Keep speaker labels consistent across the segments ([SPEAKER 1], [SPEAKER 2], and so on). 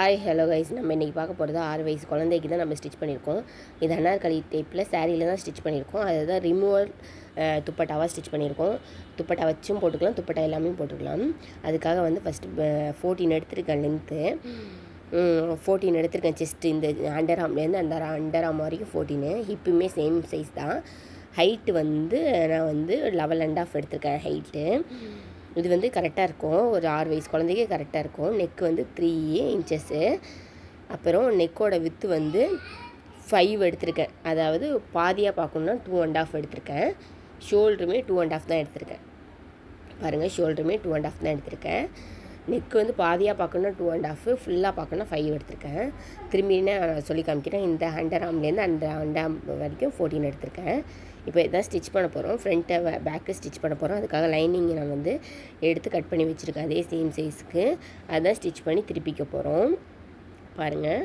[SPEAKER 1] hi hello guys நம்ம இன்றைக்கி பார்க்க போகிறது ஆறு வயசு குழந்தைக்கு தான் நம்ம ஸ்டிச் பண்ணியிருக்கோம் இது அனார்கலி டைப்பில் சாரியில் தான் ஸ்டிச் பண்ணியிருக்கோம் அதுதான் ரிமூவல் துப்பட்டாவாக ஸ்டிச் பண்ணியிருக்கோம் துப்பட்டா வச்சும் போட்டுக்கலாம் துப்பட்டா எல்லாமே போட்டுக்கலாம் அதுக்காக வந்து ஃபஸ்ட்டு ஃபோர்டீன் எடுத்திருக்கேன் லென்த்து ஃபோர்டீன் எடுத்திருக்கேன் செஸ்ட் இந்த அண்டர் ஆம்லேருந்து அந்த அண்டர் ஆம் வரைக்கும் ஃபோர்டீனு ஹிப்புமே சேம் சைஸ் தான் ஹைட்டு வந்து நான் வந்து லெவல் அண்ட் ஆஃப் எடுத்திருக்கேன் ஹைட்டு இது வந்து கரெக்டாக இருக்கும் ஒரு ஆறு வயசு குழந்தைக்கு கரெக்டாக இருக்கும் நெக் வந்து த்ரீ இன்ச்சஸ்ஸு அப்புறம் நெக்கோட வித்து வந்து ஃபைவ் எடுத்திருக்கேன் அதாவது பாதியாக பார்க்கணுன்னா டூ அண்ட் ஆஃப் எடுத்திருக்கேன் ஷோல்டருமே டூ அண்ட் ஆஃப் தான் எடுத்திருக்கேன் பாருங்கள் ஷோல்டருமே டூ அண்ட் ஆஃப் தான் எடுத்திருக்கேன் நெக் வந்து பாதியாக பார்க்கணுன்னா டூ அண்ட் ஆஃப் ஃபுல்லாக பார்க்கணுன்னா ஃபைவ் எடுத்திருக்கேன் திரும்பி நான் சொல்லி காமிக்கிறேன் இந்த அண்டர் ஆம்லேருந்து அந்த அண்டாம் வரைக்கும் ஃபோர்டீன் எடுத்திருக்கேன் இப்போ இதான் ஸ்டிச் பண்ண போகிறோம் ஃப்ரண்ட்டை பேக்கு ஸ்டிச் பண்ண போகிறோம் அதுக்காக லைனிங் நான் வந்து எடுத்து கட் பண்ணி வச்சுருக்கேன் அதே சேம் சைஸ்க்கு அதான் ஸ்டிச் பண்ணி திருப்பிக்க போகிறோம் பாருங்கள்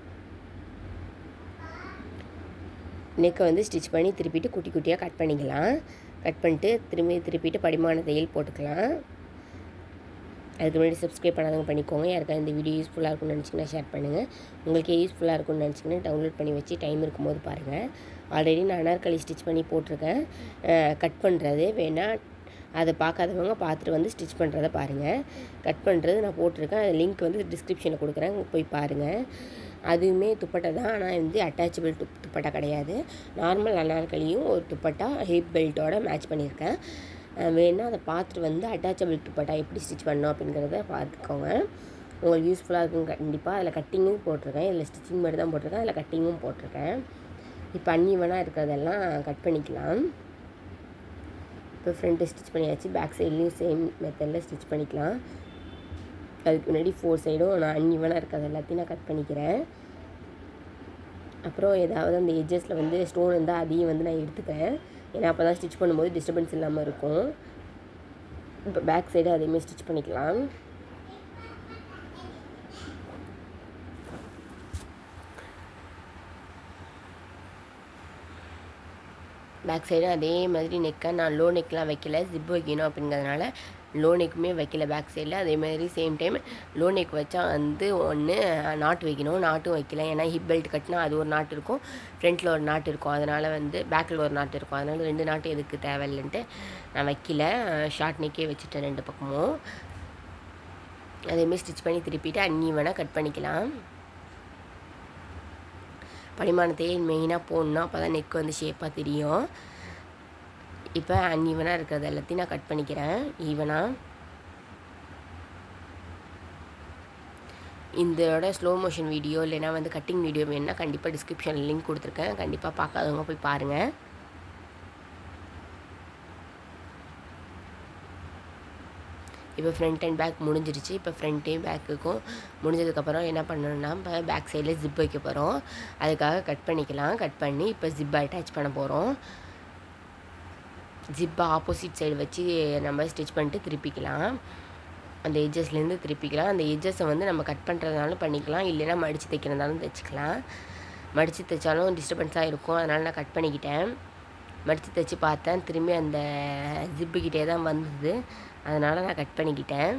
[SPEAKER 1] நெக்கை வந்து ஸ்டிச் பண்ணி திருப்பிட்டு குட்டி குட்டியாக கட் பண்ணிக்கலாம் கட் பண்ணிட்டு திரும்பி திருப்பிட்டு படிமான தையல் போட்டுக்கலாம் அதுக்கு முன்னாடி சப்ஸ்கிரைப் பண்ணாதவங்க பண்ணிக்கோங்க யாருக்கா இந்த வீடியோ யூஸ்ஃபுல்லாக இருக்கும்னு நினச்சிங்கன்னா ஷேர் பண்ணுங்கள் உங்களுக்கே யூஸ்ஃபுல்லாக இருக்கும்னு நினச்சிங்கன்னா டவுன்லோட் பண்ணி வச்சு டைம் இருக்கும்போது பாருங்கள் ஆல்ரெடி நான் அனார்கலி ஸ்டிச் பண்ணி போட்டிருக்கேன் கட் பண்ணுறது வேணால் அதை பார்க்காதவங்க பார்த்துட்டு வந்து ஸ்டிச் பண்ணுறத பாருங்கள் கட் பண்ணுறது நான் போட்டிருக்கேன் அது லிங்க் வந்து டிஸ்கிரிப்ஷனில் கொடுக்குறேன் போய் பாருங்கள் அதுவுமே துப்பட்டா தான் ஆனால் வந்து அட்டாச்சபிள் துப் துப்பட்டா கிடையாது நார்மல் அனார்கலியும் ஒரு துப்பட்டா ஹிப் பெல்ட்டோட மேட்ச் பண்ணியிருக்கேன் வேணால் அதை பார்த்துட்டு வந்து அட்டாச்சபிள் துப்பட்டா எப்படி ஸ்டிச் பண்ணணும் அப்படிங்கிறத பார்த்துக்கோங்க உங்களுக்கு யூஸ்ஃபுல்லாக இருக்கும் கண்டிப்பாக அதில் கட்டிங்கும் போட்டிருக்கேன் இதில் ஸ்டிச்சிங் மட்டும் தான் போட்டிருக்கேன் அதில் கட்டிங்கும் போட்டிருக்கேன் இப்போ அன்னிவனாக இருக்கிறதெல்லாம் கட் பண்ணிக்கலாம் இப்போ ஃப்ரண்ட்டு ஸ்டிச் பண்ணியாச்சு பேக் சைட்லேயும் சேம் மெத்தடில் ஸ்டிச் பண்ணிக்கலாம் அதுக்கு முன்னாடி ஃபோர் சைடும் நான் அன்னிவனாக இருக்கிறது எல்லாத்தையும் நான் கட் பண்ணிக்கிறேன் அப்புறம் ஏதாவது அந்த எஜ்ஜஸில் வந்து ஸ்டோன் இருந்தால் அதையும் வந்து நான் எடுத்துக்கிறேன் ஏன்னா அப்போ தான் ஸ்டிச் பண்ணும்போது டிஸ்டர்பன்ஸ் இல்லாமல் இருக்கும் இப்போ பேக் சைடு அதேமாதிரி ஸ்டிச் பண்ணிக்கலாம் பேக் சைடு அதே மாதிரி நெக்கை நான் லோ நெக்லாம் வைக்கல ஜிப் வைக்கணும் அப்படிங்கிறதுனால லோ நெக்குமே வைக்கல பேக் சைடில் அதே மாதிரி சேம் டைம் லோ நெக் வச்சா வந்து ஒன்று நாட்டு வைக்கணும் நாட்டும் வைக்கல ஏன்னா ஹிப் பெல்ட் கட்டினா அது ஒரு நாட்டு இருக்கும் ஃப்ரண்ட்டில் ஒரு நாட்டு இருக்கும் அதனால் வந்து பேக்கில் ஒரு நாட்டு இருக்கும் அதனால் ரெண்டு நாட்டு எதுக்கு தேவையில்லைன்ட்டு நான் வைக்கல ஷார்ட் நெக்கே வச்சுட்டேன் ரெண்டு பக்கமும் அதேமாரி ஸ்டிச் பண்ணி திருப்பிட்டு அன்னி வேணால் கட் பண்ணிக்கலாம் படிமானத்தையே மெயினாக போடணும் அப்போ தான் நெக் வந்து ஷேப்பாக தெரியும் இப்போ அன்ஈவனாக இருக்கிறது எல்லாத்தையும் நான் கட் பண்ணிக்கிறேன் ஈவனாக இதோட ஸ்லோ மோஷன் வீடியோ இல்லைனா வந்து கட்டிங் வீடியோ வேணுன்னா கண்டிப்பாக டிஸ்கிரிப்ஷனில் லிங்க் கொடுத்துருக்கேன் கண்டிப்பாக பார்க்காதவங்க போய் பாருங்கள் இப்போ ஃப்ரண்ட் அண்ட் பேக் முடிஞ்சிருச்சு இப்போ ஃப்ரண்ட்டையும் பேக்குக்கும் முடிஞ்சதுக்கப்புறம் என்ன பண்ணணும்னா இப்போ பேக் சைடில் ஜிப் வைக்க போகிறோம் அதுக்காக கட் பண்ணிக்கலாம் கட் பண்ணி இப்போ ஜிப்பை அட்டாச் பண்ண போகிறோம் ஜிப்பை ஆப்போசிட் சைடு வச்சு நம்ம ஸ்டிச் பண்ணிட்டு திருப்பிக்கலாம் அந்த எஜ்ஜஸ்லேருந்து திருப்பிக்கலாம் அந்த எஜ்ஜஸை வந்து நம்ம கட் பண்ணுறதுனாலும் பண்ணிக்கலாம் இல்லைன்னா மடித்து தைக்கிறதாலும் தைச்சிக்கலாம் மடித்து தைச்சாலும் டிஸ்டர்பன்ஸாக இருக்கும் அதனால் நான் கட் பண்ணிக்கிட்டேன் மடித்து தைச்சி பார்த்தேன் திரும்பி அந்த ஜிப்புக்கிட்டே தான் வந்தது அதனால் நான் கட் பண்ணிக்கிட்டேன்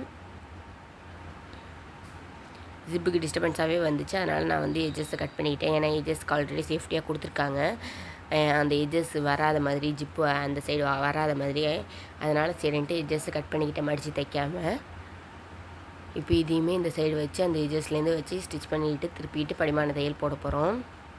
[SPEAKER 1] ஜிப்புக்கு டிஸ்டர்பன்ஸாகவே வந்துச்சு அதனால் நான் வந்து எஜ்ஜஸை கட் பண்ணிக்கிட்டேன் ஏன்னா எஜ்ஜஸ்க்கு ஆல்ரெடி சேஃப்டியாக கொடுத்துருக்காங்க அந்த எஜ்ஜஸ் வராத மாதிரி ஜிப்பு அந்த சைடு வராத மாதிரி அதனால் சரின்ட்டு எஜ்ஜஸ் கட் பண்ணிக்கிட்டேன் மடித்து தைக்காமல் இப்போ இதையுமே இந்த சைடு வச்சு அந்த எஜ்ஜஸ்லேருந்து வச்சு ஸ்டிச் பண்ணிக்கிட்டு திருப்பிட்டு படிமான தையல் போட போகிறோம்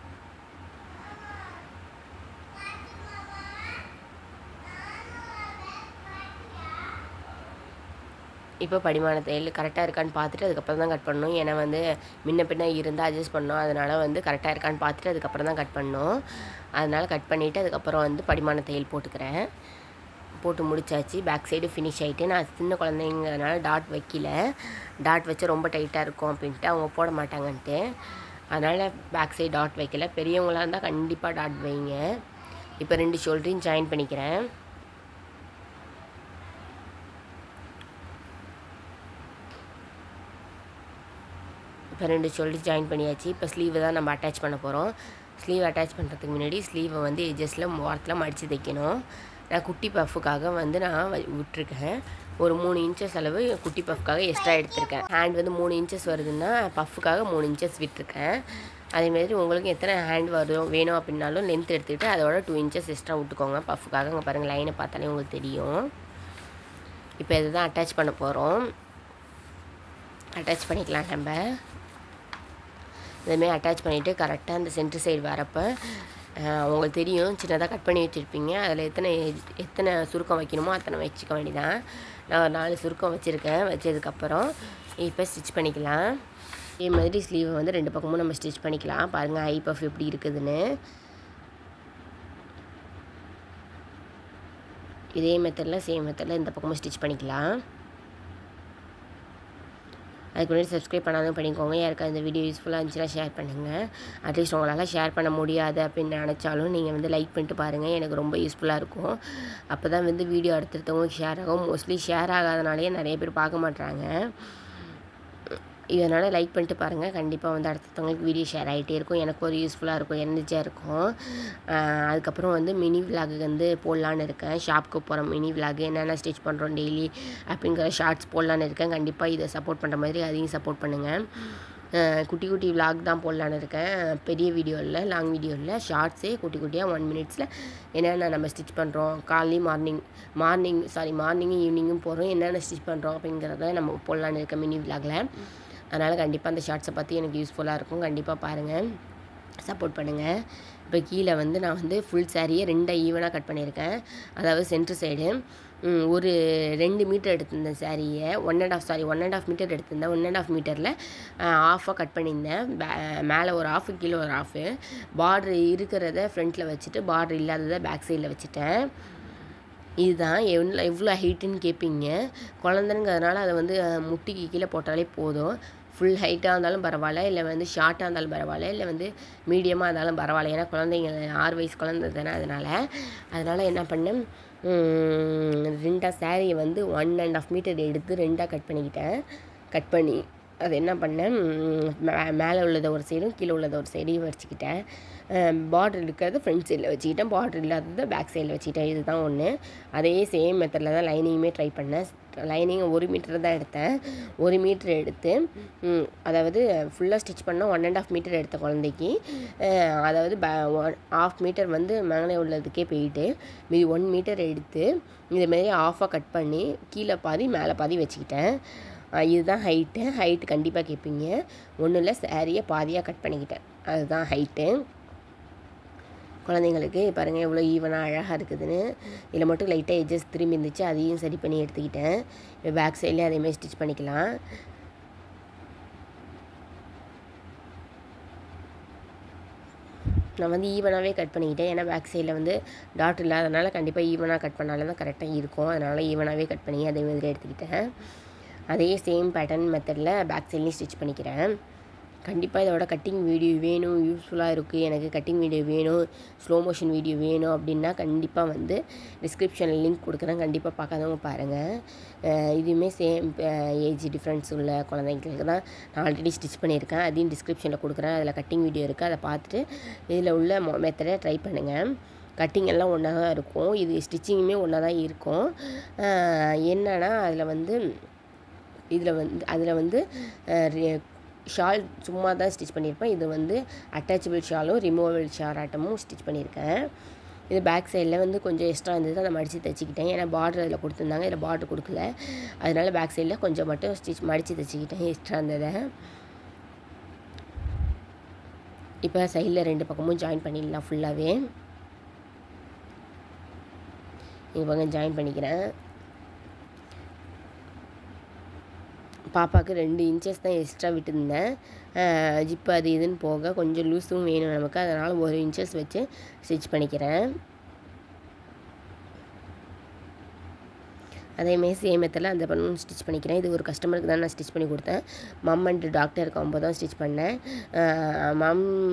[SPEAKER 1] இப்போ படிமான தையல் கரெக்டாக இருக்கான்னு பார்த்துட்டு அதுக்கப்புறம் தான் கட் பண்ணணும் ஏன்னா வந்து முன்ன பின்ன இருந்தால் அட்ஜஸ்ட் பண்ணோம் அதனால் வந்து கரெக்டாக இருக்கான்னு பார்த்துட்டு அதுக்கப்புறம் தான் கட் பண்ணணும் அதனால் கட் பண்ணிவிட்டு அதுக்கப்புறம் வந்து படிமான தையல் போட்டுக்கிறேன் போட்டு முடிச்சாச்சு பேக் சைடு ஃபினிஷ் ஆகிட்டு நான் சின்ன குழந்தைங்கிறதுனால டாட் வைக்கல டாட் வச்சா ரொம்ப டைட்டாக இருக்கும் அப்படின்ட்டு அவங்க போட மாட்டாங்கன்ட்டு அதனால் பேக் சைடு டாட் வைக்கல பெரியவங்களாக இருந்தால் கண்டிப்பாக டாட் வைங்க இப்போ ரெண்டு ஷோல்டரையும் ஜாயின் பண்ணிக்கிறேன் இப்போ ரெண்டு ஷோல்டர் ஜாயின் பண்ணியாச்சு இப்போ ஸ்லீவை தான் நம்ம அட்டாச் பண்ண போகிறோம் ஸ்லீவ் அட்டாச் பண்ணுறதுக்கு முன்னாடி ஸ்லீவை வந்து எஜஸில் ஓரத்தில் மடித்து தைக்கணும் நான் குட்டி பஃப்புக்காக வந்து நான் வ- விட்டுருக்கேன் ஒரு மூணு இன்ச்சஸ் அளவு குட்டி பஃப்க்காக எக்ஸ்ட்ரா எடுத்திருக்கேன் ஹேண்ட் வந்து மூணு இன்ச்சஸ் வருதுன்னா பஃப்புக்காக மூணு இன்ச்சஸ் விட்டுருக்கேன் அதேமாதிரி உங்களுக்கு எத்தனை ஹேண்ட் வரும் வேணும் அப்படின்னாலும் லென்த் எடுத்துக்கிட்டு அதோட டூ இன்ச்சஸ் எக்ஸ்ட்ரா விட்டுக்கோங்க பஃப்புக்காக அங்கே பாருங்கள் லைனை பார்த்தாலே உங்களுக்கு தெரியும் இப்போ இதை தான் அட்டாச் பண்ண போகிறோம் அட்டாச் பண்ணிக்கலாம் நம்ம இதுமாரி அட்டாச் பண்ணிவிட்டு கரெக்டாக அந்த சென்டர் சைடு வரப்போ அஹ், உங்களுக்கு தெரியும் சின்னதாக கட் பண்ணி வச்சுருப்பீங்க அதில் எத்தனை எத்தனை சுருக்கம் வைக்கணுமோ அத்தனை வச்சுக்க வேண்டியதான் நான் ஒரு நாலு சுருக்கம் வச்சுருக்கேன் வச்சதுக்கப்புறம் இப்போ ஸ்டிச் பண்ணிக்கலாம் இதே மாதிரி ஸ்லீவை வந்து ரெண்டு பக்கமும் நம்ம ஸ்டிச் பண்ணிக்கலாம் பாருங்கள் ஐ பஃப் எப்படி இருக்குதுன்னு இதே மெத்தடில் சேம் மெத்தடில் இந்த பக்கமும் ஸ்டிச் பண்ணிக்கலாம் அதுக்கு முன்னாடி சப்ஸ்கிரைப் பண்ணாலும் பண்ணிக்கோங்க யாருக்கா இந்த வீடியோ யூஸ்ஃபுல்லாக இருந்துச்சுன்னா ஷேர் பண்ணுங்கள் அட்லீஸ்ட் உங்களால் ஷேர் பண்ண முடியாது அப்படின்னு நினச்சாலும் நீங்கள் வந்து லைக் பண்ணிட்டு பாருங்கள் எனக்கு ரொம்ப யூஸ்ஃபுல்லாக இருக்கும் அப்போ தான் வந்து வீடியோ அடுத்தடுத்தவங்களுக்கு ஷேர் ஆகும் மோஸ்ட்லி ஷேர் ஆகாதனாலேயே நிறைய பேர் பார்க்க மாட்றாங்க இதனால் லைக் பண்ணிட்டு பாருங்கள் கண்டிப்பாக வந்து அடுத்தவங்களுக்கு வீடியோ ஷேர் ஆகிட்டே இருக்கும் எனக்கு ஒரு யூஸ்ஃபுல்லாக இருக்கும் எனர்ஜியாக இருக்கும் ஆஹ் அதுக்கப்புறம் வந்து மினி விலாகு வந்து போடலான்னு இருக்கேன் ஷாப்க்கு போகிறோம் மினி விலாகு என்னென்ன ஸ்டிச் பண்ணுறோம் டெய்லி அப்படிங்கிற ஷார்ட்ஸ் போடலான்னு இருக்கேன் கண்டிப்பாக இதை சப்போர்ட் பண்ணுற மாதிரி அதையும் சப்போர்ட் பண்ணுங்கள் ஆஹ் குட்டி குட்டி விலாக் தான் போடலான்னு இருக்கேன் பெரிய வீடியோ இல்லை லாங் வீடியோ இல்லை ஷார்ட்ஸே குட்டி குட்டியாக ஒன் மினிட்ஸில் என்னென்ன நம்ம ஸ்டிச் பண்ணுறோம் காலையும் மார்னிங் மார்னிங் சாரி மார்னிங்கும் ஈவினிங்கும் போகிறோம் என்னென்ன ஸ்டிச் பண்ணுறோம் அப்படிங்கிறத நம்ம போடலான்னு இருக்கேன் மினி விலாகில் அதனால் கண்டிப்பாக அந்த ஷார்ட்ஸை பற்றி எனக்கு யூஸ்ஃபுல்லாக இருக்கும் கண்டிப்பாக பாருங்கள் சப்போர்ட் பண்ணுங்கள் இப்போ கீழே வந்து நான் வந்து ஃபுல் சாரியை ரெண்டாக ஈவனாக கட் பண்ணியிருக்கேன் அதாவது சென்ட்ரு சைடு ஒரு ரெண்டு மீட்டர் எடுத்திருந்தேன் சாரியை one and half sorry one and half metre எடுத்திருந்தேன் ஒன் அண்ட் ஆஃப் மீட்டரில் ஆஃபாக கட் பண்ணியிருந்தேன் பே- மேலே ஒரு ஆஃபு கீழே ஒரு ஆஃபு பார்டர் இருக்கிறத ஃப்ரண்ட்டில் வச்சுட்டு பார்டர் இல்லாததை பேக் சைடில் வச்சுட்டேன் இதுதான் எவ்வளோ எவ்வளோ ஹைட்டுன்னு கேட்பீங்க குழந்தைங்கிறதுனால அதை வந்து அஹ், முட்டிக்கு கீழே போட்டாலே போதும் ஃபுல் ஹைட்டாக இருந்தாலும் பரவாயில்ல இல்லை வந்து ஷார்ட்டாக இருந்தாலும் பரவாயில்ல இல்லை வந்து மீடியமாக இருந்தாலும் பரவாயில்ல ஏன்னா குழந்தைங்க ஆறு வயசு குழந்தை தானே அதனால் அதனால் என்ன பண்ணேன் உம், ரெண்டா சாரியை வந்து ஒன் அண்ட் ஆஃப் மீட்டர் எடுத்து ரெண்டாக கட் பண்ணிக்கிட்டேன் கட் பண்ணி அது என்ன பண்ணேன் உம், மே- மேலே உள்ளதை ஒரு சைடும் கீழே உள்ளதை ஒரு சைடையும் வச்சுக்கிட்டேன் பார்டர் இருக்கிறது ஃப்ரண்ட் சைடில் வச்சுக்கிட்டேன் பார்டர் இல்லாததை பேக் சைடில் வச்சுக்கிட்டேன் இதுதான் ஒன்று அதே சேம் மெத்தடில் தான் லைனிங்குமே ட்ரை பண்ணேன் லைனிங் ஒரு மீட்டர் தான் எடுத்தேன் ஒரு மீட்டர் எடுத்து உம், அதாவது ஃபுல்லாக ஸ்டிச் பண்ணால் ஒன் அண்ட் ஆஃப் மீட்டர் எடுத்த குழந்தைக்கு அஹ், அதாவது ஆஃப் மீட்டர் வந்து மேலே உள்ளதுக்கே போயிட்டு மீதி ஒன் மீட்டர் எடுத்து இதுமாரி ஆஃபாக கட் பண்ணி கீழே பாதி மேலே பாதி வச்சுக்கிட்டேன் அஹ், இதுதான் ஹைட்டு ஹைட்டு கண்டிப்பாக கேட்பீங்க ஒன்றும் இல்லை சாரியை பாதியாக கட் பண்ணிக்கிட்டேன் அதுதான் ஹைட்டு குழந்தைங்களுக்கு பாருங்கள் எவ்வளோ ஈவனாக அழகாக இருக்குதுன்னு இதில் மட்டும் லைட்டாக எட்ஜஸ் திரும்பி இருந்துச்சு அதையும் சரி பண்ணி எடுத்துக்கிட்டேன் இப்போ பேக் சைட்லேயே அதேமாதிரி ஸ்டிச் பண்ணிக்கலாம் நான் வந்து ஈவனாகவே கட் பண்ணிக்கிட்டேன் ஏன்னா பேக் சைடில் வந்து டாட் இல்லாதனால கண்டிப்பாக ஈவனாக கட் பண்ணாலும் தான் கரெக்டாக இருக்கும் அதனால் ஈவனாகவே கட் பண்ணி அதே மாதிரி எடுத்துக்கிட்டேன் அதே சேம் பேட்டர்ன் மெத்தடில் பேக் சைட்லேயும் ஸ்டிச் பண்ணிக்கிறேன் கண்டிப்பாக இதோட கட்டிங் வீடியோ வேணும் யூஸ்ஃபுல்லாக இருக்குது எனக்கு கட்டிங் வீடியோ வேணும் ஸ்லோ மோஷன் வீடியோ வேணும் அப்படின்னா கண்டிப்பாக வந்து டிஸ்கிரிப்ஷனில் லிங்க் கொடுக்குறேன் கண்டிப்பாக பார்க்காதவங்க பாருங்கள் இதுவுமே சேம் ஏஜ் டிஃப்ரென்ஸ் உள்ள குழந்தைங்களுக்கு தான் நான் ஆல்ரெடி ஸ்டிச் பண்ணியிருக்கேன் அதையும் டிஸ்கிரிப்ஷனில் கொடுக்குறேன் அதில் கட்டிங் வீடியோ இருக்குது அதை பார்த்துட்டு இதில் உள்ள மெத்தடை ட்ரை பண்ணுங்கள் கட்டிங் எல்லாம் ஒன்றா தான் இருக்கும் இது ஸ்டிச்சிங்குமே ஒன்றா தான் இருக்கும் அஹ் என்னன்னா அதில் வந்து இதில் வந்து அதில் வந்து ஷால் சும்மா தான் ஸ்டிச் பண்ணியிருப்பேன் இது வந்து அட்டாச்சபிள் ஷாலும் ரிமூவபிள் ஷால் ஆட்டமும் ஸ்டிச் பண்ணியிருக்கேன் இது பேக் சைடில் வந்து கொஞ்சம் எக்ஸ்ட்ரா இருந்தது அதை மடித்து தைச்சிக்கிட்டேன் ஏன்னா பார்டர் அதில் கொடுத்துருந்தாங்க இதில் பார்டர் கொடுக்கல அதனால பேக் சைடில் கொஞ்சம் மட்டும் ஸ்டிச் மடித்து தைச்சிக்கிட்டேன் எக்ஸ்ட்ரா இருந்ததை இப்போ சைடில் ரெண்டு பக்கமும் ஜாயின் பண்ணிடலாம் ஃபுல்லாகவே இங்கே பக்கம் ஜாயின் பண்ணிக்கிறேன் பாப்பாவுக்கு ரெண்டு இன்ச்சஸ் தான் எக்ஸ்ட்ரா விட்டுருந்தேன் ஜிப்பு அது இதுன்னு போக கொஞ்சம் லூஸும் வேணும் நமக்கு அதனால் ஒரு இன்ச்சஸ் வச்சு ஸ்டிச் பண்ணிக்கிறேன் அதேமாரி சேம் மெத்தடில் அந்த பண்ணும் ஸ்டிச் பண்ணிக்கிறேன் இது ஒரு கஸ்டமருக்கு தான் நான் ஸ்டிச் பண்ணி கொடுத்தேன் மம் அண்ட் டாக்டர் இருக்கும்போது தான் ஸ்டிச் பண்ணேன்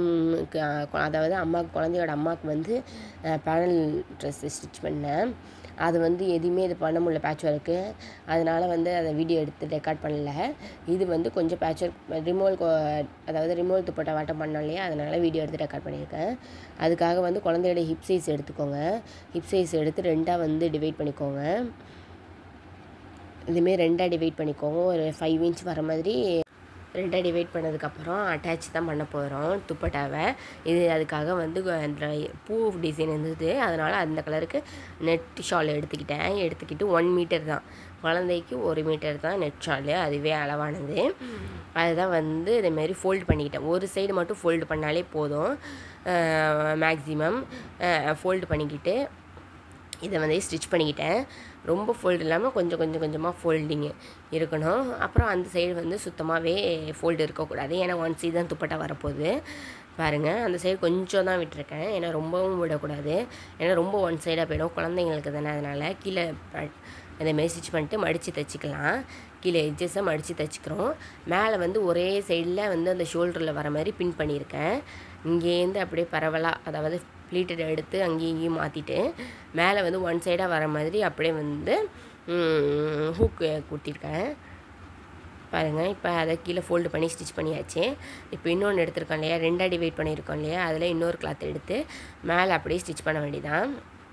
[SPEAKER 1] மம்முக்கு அதாவது அம்மாவுக்கு குழந்தையோட அம்மாவுக்கு வந்து பேனல் ட்ரெஸ் ஸ்டிச் பண்ணேன் அது வந்து எதுவுமே இது பண்ண முடியல பேட்ச் ஒர்க்கு அதனால் வந்து அதை வீடியோ எடுத்து ரெக்கார்ட் பண்ணல இது வந்து கொஞ்சம் பேட்ச் ஒர்க் ரிமோல் அதாவது ரிமோல் துப்பட்டா வாட்டம் பண்ணோம் இல்லையா அதனால் வீடியோ எடுத்து ரெக்கார்ட் பண்ணியிருக்கேன் அதுக்காக வந்து குழந்தையோட ஹிப் சைஸ் எடுத்துக்கோங்க ஹிப் சைஸ் எடுத்து ரெண்டாக வந்து டிவைட் பண்ணிக்கோங்க இதுமாரி ரெண்டாக டிவைட் பண்ணிக்கோங்க ஒரு ஃபைவ் இன்ச் வர மாதிரி ரெண்டாக டிவைட் பண்ணதுக்கப்புறம் அட்டாச் தான் பண்ண போகிறோம் துப்பட்டாவை இது அதுக்காக வந்து அந்த பூ டிசைன் இருந்தது அதனால் அந்த கலருக்கு நெட் ஷால் எடுத்துக்கிட்டேன் எடுத்துக்கிட்டு ஒன் மீட்டர் தான் குழந்தைக்கு ஒரு மீட்டர் தான் நெட் ஷாலு அதுவே அளவானது அதுதான் வந்து இதேமாரி ஃபோல்டு பண்ணிக்கிட்டேன் ஒரு சைடு மட்டும் ஃபோல்டு பண்ணாலே போதும் மேக்ஸிமம் ஃபோல்டு பண்ணிக்கிட்டு இதை வந்து ஸ்டிச் பண்ணிக்கிட்டேன் ரொம்ப ஃபோல்டு இல்லாமல் கொஞ்சம் கொஞ்சம் கொஞ்சமாக ஃபோல்டிங்கு இருக்கணும் அப்புறம் அந்த சைடு வந்து சுத்தமாகவே ஃபோல்டு இருக்கக்கூடாது ஏன்னா ஒன் சைடு தான் துப்பட்டா வரப்போகுது பாருங்கள் அந்த சைடு கொஞ்சம் தான் விட்டுருக்கேன் ஏன்னா ரொம்பவும் விடக்கூடாது ஏன்னா ரொம்ப ஒன் சைடாக போயிடும் குழந்தைங்களுக்கு தானே அதனால் கீழே இதேமாரி ஸ்டிச் பண்ணிட்டு மடித்து தைச்சிக்கலாம் கீழே எட்ஜஸை மடித்து தைச்சிக்கிறோம் மேலே வந்து ஒரே சைடில் வந்து அந்த ஷோல்டரில் வர மாதிரி பின் பண்ணியிருக்கேன் இங்கேருந்து அப்படியே பரவலாக அதாவது ப்ளீட்டட் எடுத்து அங்கேயும் இங்கேயும் மாற்றிட்டு மேலே வந்து ஒன் சைடாக வர மாதிரி அப்படியே வந்து ஹூக்கு கொடுத்திருக்கேன் பாருங்கள் இப்போ அதை கீழே ஃபோல்டு பண்ணி ஸ்டிச் பண்ணியாச்சு இப்போ இன்னொன்று எடுத்திருக்கோம் இல்லையா ரெண்டாக டிவைட் பண்ணியிருக்கோம் இல்லையா அதில் இன்னொரு கிளாத் எடுத்து மேலே அப்படியே ஸ்டிச் பண்ண வேண்டியதான்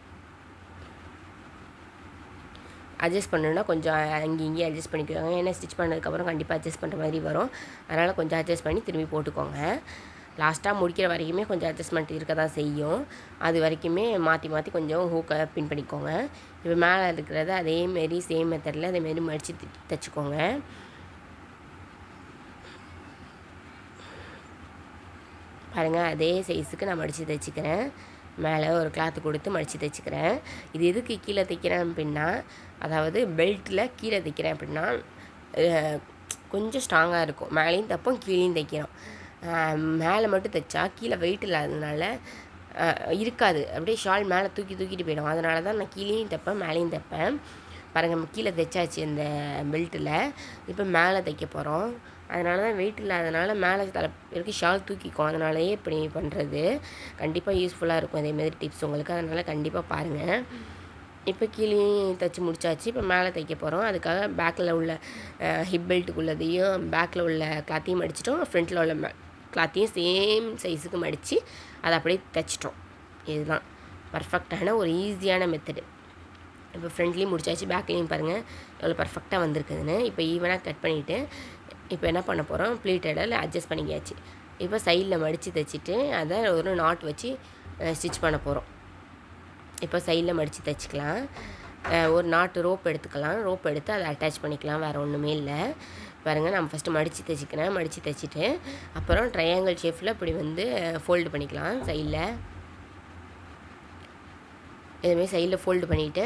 [SPEAKER 1] அட்ஜஸ்ட் பண்ணணுன்னா கொஞ்சம் அங்கே இங்கேயும் அட்ஜஸ்ட் பண்ணிக்கோங்க ஏன்னா ஸ்டிச் பண்ணதுக்கப்புறம் கண்டிப்பாக அட்ஜஸ்ட் பண்ணுற மாதிரி வரும் அதனால் கொஞ்சம் அட்ஜஸ்ட் பண்ணி திரும்பி போட்டுக்கோங்க லாஸ்ட்டாக முடிக்கிற வரைக்குமே கொஞ்சம் அட்ஜஸ்ட்மெண்ட் இருக்க தான் செய்யும் அது வரைக்குமே மாற்றி மாற்றி கொஞ்சம் ஹூக்கை பின் பண்ணிக்கோங்க இப்போ மேலே இருக்கிறத அதேமாரி சேம் மெத்தடில் அதேமாரி மடித்து தைச்சிக்கோங்க பாருங்கள் அதே சைஸுக்கு நான் மடித்து தைச்சிக்கிறேன் மேலே ஒரு கிளாத்து கொடுத்து மடித்து தைச்சிக்கிறேன் இது எதுக்கு கீழே தைக்கிறேன் அப்படின்னா அதாவது பெல்ட்டில் கீழே தைக்கிறேன் அப்படின்னா கொஞ்சம் ஸ்ட்ராங்காக இருக்கும் மேலேயும் தைப்போம் கீழேயும் தைக்கிறோம் மேலே மட்டும் தைச்சா கீழே வெயிட் இல்லாததுனால இருக்காது அப்படியே ஷால் மேலே தூக்கி தூக்கிட்டு போயிடும் அதனால தான் நான் கீழேயும் தைப்பேன் மேலேயும் தைப்பேன் பாருங்கள் கீழே தைச்சாச்சு இந்த பெல்ட்டில் இப்போ மேலே தைக்க போகிறோம் அதனால தான் வெயிட் இல்லாதனால மேலே தலை வரைக்கும் ஷால் தூக்கிக்கும் அதனாலயே இப்படி பண்ணுறது கண்டிப்பாக யூஸ்ஃபுல்லாக இருக்கும் இதேமாதிரி டிப்ஸ் உங்களுக்கு அதனால் கண்டிப்பாக பாருங்கள் இப்போ கீழேயும் தைச்சி முடிச்சாச்சு இப்போ மேலே தைக்க போகிறோம் அதுக்காக பேக்கில் உள்ள ஹிப் பெல்ட்டுக்குள்ளதையும் பேக்கில் உள்ள கிளாத்தையும் மடிச்சிட்டோம் ஃப்ரண்ட்டில் உள்ள கிளாத்தையும் சேம் சைஸுக்கு மடித்து அதை அப்படியே தைச்சிட்டோம் இதுதான் பர்ஃபெக்டான ஒரு ஈஸியான மெத்தடு இப்போ ஃப்ரண்ட்லேயும் முடிச்சாச்சு பேக்லேயும் பாருங்கள் எவ்வளோ பர்ஃபெக்டாக வந்திருக்குதுன்னு இப்போ ஈவனாக கட் பண்ணிவிட்டு இப்போ என்ன பண்ண போகிறோம் ப்ளீட்டடில் அட்ஜஸ்ட் பண்ணிக்கியாச்சு இப்போ சைடில் மடித்து தைச்சிட்டு அதை ஒரு நாட் வச்சு ஸ்டிச் பண்ண போகிறோம் இப்போ சைடில் மடித்து தைச்சிக்கலாம் ஒரு நாட்டு ரோப் எடுத்துக்கலாம் ரோப் எடுத்து அதை அட்டாச் பண்ணிக்கலாம் வேறு ஒன்றுமே இல்லை பாருங்கள் நம்ம ஃபஸ்ட்டு மடித்து தைச்சிக்கிறேன் மடித்து தைச்சிட்டு அப்புறம் ட்ரையாங்கிள் ஷேப்பில் இப்படி வந்து ஃபோல்டு பண்ணிக்கலாம் சைடில் இதுமாரி சைடில் ஃபோல்டு பண்ணிவிட்டு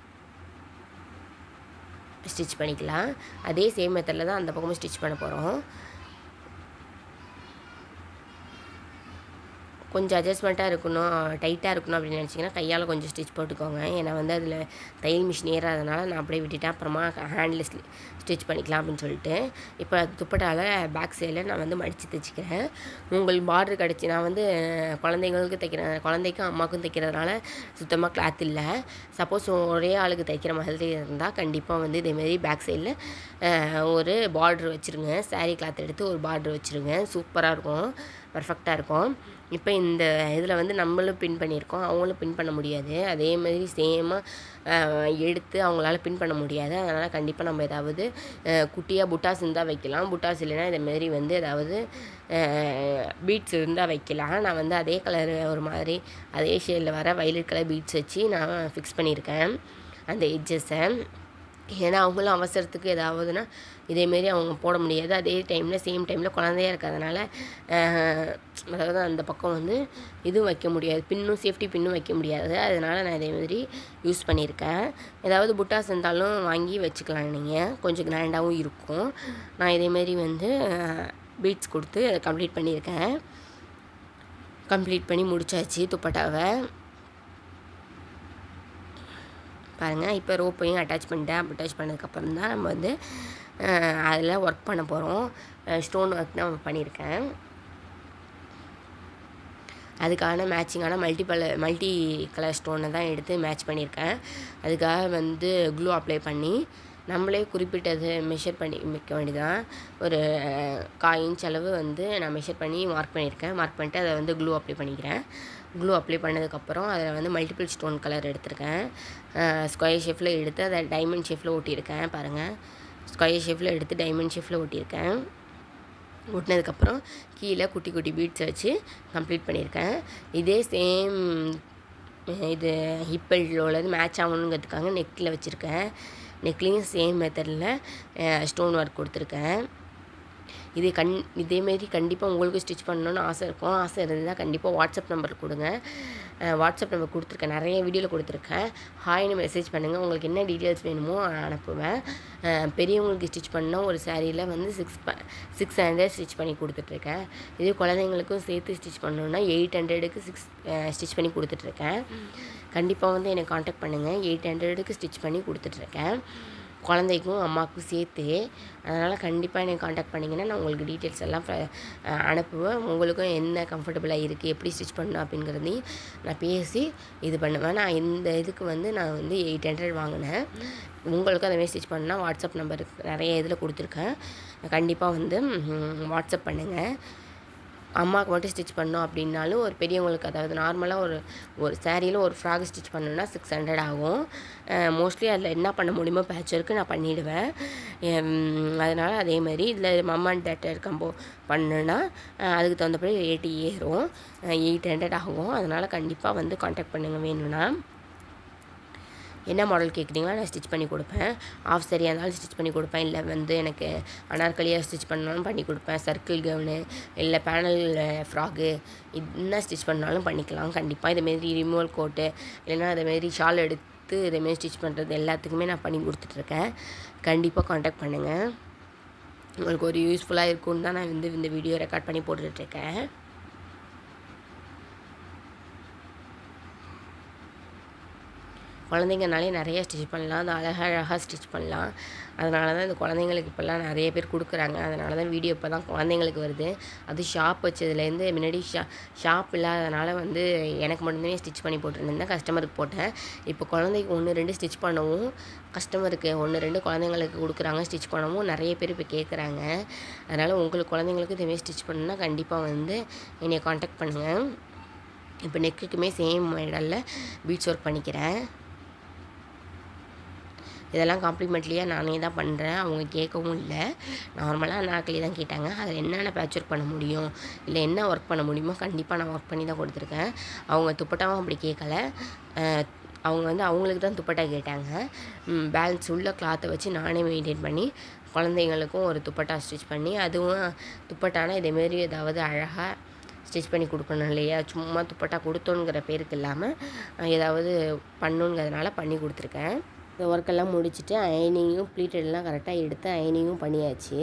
[SPEAKER 1] ஸ்டிச் பண்ணிக்கலாம் அதே சேம் மெத்தடில் தான் அந்த பக்கமும் ஸ்டிச் பண்ண போகிறோம் கொஞ்சம் அட்ஜஸ்ட்மெண்ட்டாக இருக்கணும் டைட்டாக இருக்கணும் அப்படின்னு நினச்சிங்கன்னா கையால் கொஞ்சம் ஸ்டிச் போட்டுக்கோங்க ஏன்னா வந்து அதில் தையல் மிஷின் ஏறாதனால நான் அப்படியே விட்டுட்டேன் அப்புறமா ஹேண்டில் ஸ்டிச் பண்ணிக்கலாம் அப்படின்னு சொல்லிட்டு இப்போ துப்பட்டாவில் பேக் சைடில் நான் வந்து மடித்து தைச்சிக்கிறேன் உங்களுக்கு பார்டர் கிடச்சி நான் வந்து குழந்தைங்களுக்கு தைக்கிறேன் குழந்தைக்கும் அம்மாவுக்கும் தைக்கிறதுனால சுத்தமாக கிளாத் இல்லை சப்போஸ் ஒரே ஆளுக்கு தைக்கிற மாதிரி இருந்தால் கண்டிப்பாக வந்து இதேமாரி பேக் சைடில் ஒரு பார்ட்ரு வச்சுருங்க சாரீ கிளாத் எடுத்து ஒரு பார்ட்ரு வச்சுருங்க சூப்பராக இருக்கும் பர்ஃபெக்டாக இருக்கும் இப்போ இந்த இதில் வந்து நம்மளும் பின் பண்ணியிருக்கோம் அவங்களும் பின் பண்ண முடியாது அதே மாதிரி சேமாக எடுத்து அவங்களால பின் பண்ண முடியாது அதனால் கண்டிப்பாக நம்ம ஏதாவது குட்டியாக புட்டாஸ் இருந்தால் வைக்கலாம் புட்டாஸ் இல்லைன்னா இதேமாரி வந்து ஏதாவது பீட்ஸ் இருந்தால் வைக்கலாம் நான் வந்து அதே கலர் ஒரு மாதிரி அதே ஷேடில் வர வயலட் கலர் பீட்ஸ் வச்சு நான் ஃபிக்ஸ் பண்ணியிருக்கேன் அந்த எட்ஜஸை ஏன்னா அவங்களும் அவசரத்துக்கு ஏதாவதுன்னா இதேமாரி அவங்க போட முடியாது அதே டைமில் சேம் டைமில் குழந்தையா இருக்கிறதுனால அதாவது அந்த பக்கம் வந்து இதுவும் வைக்க முடியாது பின்னும் சேஃப்டி பின்னும் வைக்க முடியாது அதனால் நான் இதேமாதிரி யூஸ் பண்ணியிருக்கேன் ஏதாவது புட்டாஸ் இருந்தாலும் வாங்கி வச்சுக்கலாம் நீங்கள் கொஞ்சம் கிராண்டாகவும் இருக்கும் நான் இதேமாரி வந்து பீட்ஸ் கொடுத்து கம்ப்ளீட் பண்ணியிருக்கேன் கம்ப்ளீட் பண்ணி முடிச்சாச்சு துப்பட்டாவை பாருங்கள் இப்போ ரோப்பையும் அட்டாச் பண்ணிட்டேன் அட்டாச் பண்ணதுக்கப்புறம் தான் நம்ம வந்து அதில் ஒர்க் பண்ண போகிறோம் ஸ்டோன் ஒர்க் தான் பண்ணியிருக்கேன் அதுக்கான மேட்சிங்கான மல்டிபல் மல்டி கலர் ஸ்டோனை தான் எடுத்து மேட்ச் பண்ணியிருக்கேன் அதுக்காக வந்து க்ளூ அப்ளை பண்ணி நம்மளே குறிப்பிட்டது மெஷர் பண்ணி வைக்க வேண்டியதான் ஒரு கால் இன்ச் அளவு வந்து நான் மெஷர் பண்ணி மார்க் பண்ணியிருக்கேன் மார்க் பண்ணிட்டு அதை வந்து க்ளூ அப்ளை பண்ணிக்கிறேன் க்ளூ அப்ளை பண்ணதுக்கப்புறம் அதில் வந்து மல்டிபிள் ஸ்டோன் கலர் எடுத்திருக்கேன் ஸ்கொயர் ஷேப்பில் எடுத்து அதை டைமண்ட் ஷேப்பில் ஒட்டியிருக்கேன் பாருங்கள் ஸ்கொயர் ஷேப்பில் எடுத்து டைமண்ட் ஷேப்பில் ஒட்டியிருக்கேன் ஒட்டினதுக்கப்புறம் கீழே குட்டி குட்டி பீட்ஸ் வச்சு கம்ப்ளீட் பண்ணியிருக்கேன் இதே சேம் இது ஹிப்பெல்டில் உள்ளது மேட்ச் ஆகணுங்கிறதுக்காக நெக்கில் வச்சுருக்கேன் நெக்லேயும் சேம் மெத்தடில் ஸ்டோன் ஒர்க் கொடுத்துருக்கேன் இதே கண் இதேமாரி கண்டிப்பாக உங்களுக்கு ஸ்டிச் பண்ணணும்னு ஆசை இருக்கும் ஆசை இருந்தால் கண்டிப்பாக வாட்ஸ்அப் நம்பர் கொடுங்க அஹ் வாட்ஸ்அப் நம்பர் கொடுத்துருக்கேன் நிறைய வீடியோவில் கொடுத்துருக்கேன் ஹாய்னு மெசேஜ் பண்ணுங்கள் உங்களுக்கு என்ன டீட்டெயில்ஸ் வேணுமோ அனுப்புவேன் அஹ் பெரியவங்களுக்கு ஸ்டிச் பண்ணால் ஒரு சாரியில் வந்து சிக்ஸ் ப சிக்ஸ் ஹண்ட்ரட் ஸ்டிச் பண்ணி கொடுத்துட்ருக்கேன் இதே குழந்தைங்களுக்கும் சேர்த்து ஸ்டிச் பண்ணணுன்னா எயிட் ஹண்ட்ரடுக்கு சிக்ஸ் ஸ்டிச் பண்ணி கொடுத்துட்ருக்கேன் கண்டிப்பாக வந்து என்னை காண்டாக்ட் பண்ணுங்கள் எயிட் ஹண்ட்ரடுக்கு ஸ்டிச் பண்ணி கொடுத்துட்ருக்கேன் குழந்தைக்கும் அம்மாவுக்கும் சேர்த்து அதனால் கண்டிப்பாக என்னை காண்டாக்ட் பண்ணிங்கன்னா நான் உங்களுக்கு டீட்டெயில்ஸ் எல்லாம் ஃப- அஹ் அனுப்புவேன் உங்களுக்கும் என்ன கம்ஃபர்டபுளாக இருக்குது எப்படி ஸ்டிச் பண்ணணும் அப்படிங்கிறதையும் நான் பேசி இது பண்ணுவேன் நான் இந்த இதுக்கு வந்து நான் வந்து எயிட் ஹண்ட்ரட் வாங்கினேன் உங்களுக்கும் அதேமாதிரி ஸ்டிச் பண்ணால் வாட்ஸ்அப் நம்பர் நிறைய இதில் கொடுத்துருக்கேன் கண்டிப்பாக வந்து ம், வாட்ஸ்அப் பண்ணுங்கள் அம்மாவுக்கு மட்டும் ஸ்டிச் பண்ணோம் அப்படின்னாலும் ஒரு பெரியவங்களுக்கு அதாவது நார்மலாக ஒரு ஒரு சாரியில் ஒரு ஃப்ராக் ஸ்டிச் பண்ணணும்னா சிக்ஸ் ஹண்ட்ரட் ஆகும் மோஸ்ட்லி அதில் என்ன பண்ண முடியுமோ பேட்ச் ஒர்க்கு நான் பண்ணிவிடுவேன் அதனால் அதேமாதிரி இதில் மம்மா அண்ட் டேட்டர் கம்போ பண்ணுன்னா அஹ் அதுக்கு தகுந்தபடி ரேட்டு ஏறும் எயிட் ஹண்ட்ரட் ஆகும் அதனால் கண்டிப்பாக வந்து காண்டாக்ட் பண்ணுங்கள் வேணும்னா என்ன மாடல் கேட்குறீங்களோ நான் ஸ்டிச் பண்ணி கொடுப்பேன் ஆஃப் சரியாக இருந்தாலும் ஸ்டிச் பண்ணி கொடுப்பேன் இல்லை வந்து எனக்கு அனார்கலியாக ஸ்டிச் பண்ணாலும் பண்ணி கொடுப்பேன் சர்க்கிள் கவுனு இல்லை பேனல் ஃப்ராகு என்ன ஸ்டிச் பண்ணாலும் பண்ணிக்கலாம் கண்டிப்பாக இதேமாரி ரிமூவல் கோட்டு இல்லைன்னா அதேமாரி ஷால் எடுத்து இதேமாரி ஸ்டிச் பண்ணுறது எல்லாத்துக்குமே நான் பண்ணி கொடுத்துட்ருக்கேன் கண்டிப்பாக காண்டாக்ட் பண்ணுங்கள் உங்களுக்கு ஒரு யூஸ்ஃபுல்லாக இருக்கும்னு தான் நான் வந்து இந்த வீடியோ ரெக்கார்ட் பண்ணி போட்டுட்ருக்கேன் குழந்தைங்கனாலே நிறைய ஸ்டிச் பண்ணலாம் அது அழகாக அழகாக ஸ்டிச் பண்ணலாம் அதனால தான் இந்த குழந்தைங்களுக்கு இப்போல்லாம் நிறைய பேர் கொடுக்குறாங்க அதனால தான் வீடியோ இப்போ தான் குழந்தைங்களுக்கு வருது அது ஷாப் வச்சதுலேருந்து முன்னாடி ஷா ஷாப் இல்லாதனால வந்து எனக்கு மட்டுமே ஸ்டிச் பண்ணி போட்டுருந்தேன் கஸ்டமருக்கு போட்டேன் இப்போ குழந்தைக்கு ஒன்று ரெண்டு ஸ்டிச் பண்ணவும் கஸ்டமருக்கு ஒன்று ரெண்டு குழந்தைங்களுக்கு கொடுக்குறாங்க ஸ்டிச் பண்ணவும் நிறைய பேர் இப்போ கேட்குறாங்க அதனால் உங்களுக்கு குழந்தைங்களுக்கு இதுமாரி ஸ்டிச் பண்ணணுன்னா கண்டிப்பாக வந்து என்னை காண்டாக்ட் பண்ணுங்கள் இப்போ நெக்குக்குமே சேம் மாடலில் பீட்ஸ் ஒர்க் பண்ணிக்கிறேன் இதெல்லாம் காம்ப்ளிமெண்ட்லியாக நானே தான் பண்ணுறேன் அவங்க கேட்கவும் இல்லை நார்மலாக நாக்கிலே தான் கேட்டாங்க அதில் என்னென்ன பேட்ச் ஒர்க் பண்ண முடியும் இல்லை என்ன ஒர்க் பண்ண முடியுமோ கண்டிப்பாக நான் ஒர்க் பண்ணி தான் கொடுத்துருக்கேன் அவங்க துப்பட்டாவும் அப்படி கேட்கல அஹ், அவங்க வந்து அவங்களுக்கு தான் துப்பட்டா கேட்டாங்க பேலன்ஸ் உள்ள கிளாத்தை வச்சு நானே மெயின்டைன் பண்ணி குழந்தைங்களுக்கும் ஒரு துப்பட்டா ஸ்டிச் பண்ணி அதுவும் துப்பட்டானா இதேமாரி ஏதாவது அழகாக ஸ்டிச் பண்ணி கொடுக்கணும் இல்லையா சும்மா துப்பட்டா கொடுத்தோங்கிற பேருக்கு இல்லாமல் ஏதாவது பண்ணுங்கிறதுனால பண்ணி கொடுத்துருக்கேன் இந்த ஒர்க்கெல்லாம் முடிச்சுட்டு அயனிங்கும் ப்ளீட்டெல்லாம் கரெக்டாக எடுத்து அயனிங்கும் பண்ணியாச்சு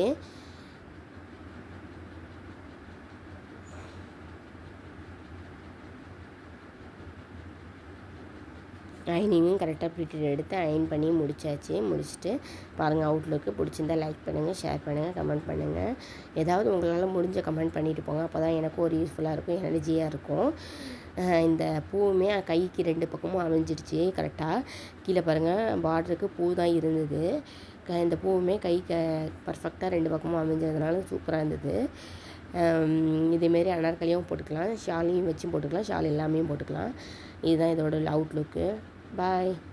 [SPEAKER 1] அயனிங்கும் கரெக்டாக ப்ளீட்டட் எடுத்து அயன் பண்ணி முடிச்சாச்சு முடிச்சுட்டு பாருங்கள் அவுட்லுக்கு பிடிச்சிருந்தா லைக் பண்ணுங்கள் ஷேர் பண்ணுங்கள் கமெண்ட் பண்ணுங்கள் ஏதாவது உங்களால் முடிஞ்ச கமெண்ட் பண்ணிட்டு போங்க அப்போ தான் எனக்கும் ஒரு யூஸ்ஃபுல்லாக இருக்கும் எனர்ஜியாக இருக்கும் அஹ் இந்த பூவுமே கைக்கு ரெண்டு பக்கமும் அமைஞ்சிருச்சு கரெக்டாக கீழே பாருங்கள் பார்டருக்கு பூ தான் இருந்தது க- இந்த பூவுமே கைக்கு பர்ஃபெக்டாக ரெண்டு பக்கமும் அமைஞ்சதுனால சூப்பராக இருந்தது ஹம், இதேமாரி அனார்கலியும் போட்டுக்கலாம் ஷாலையும் வச்சும் போட்டுக்கலாம் ஷால் எல்லாமே போட்டுக்கலாம் இதுதான் இதோட அவுட்லுக்கு பாய்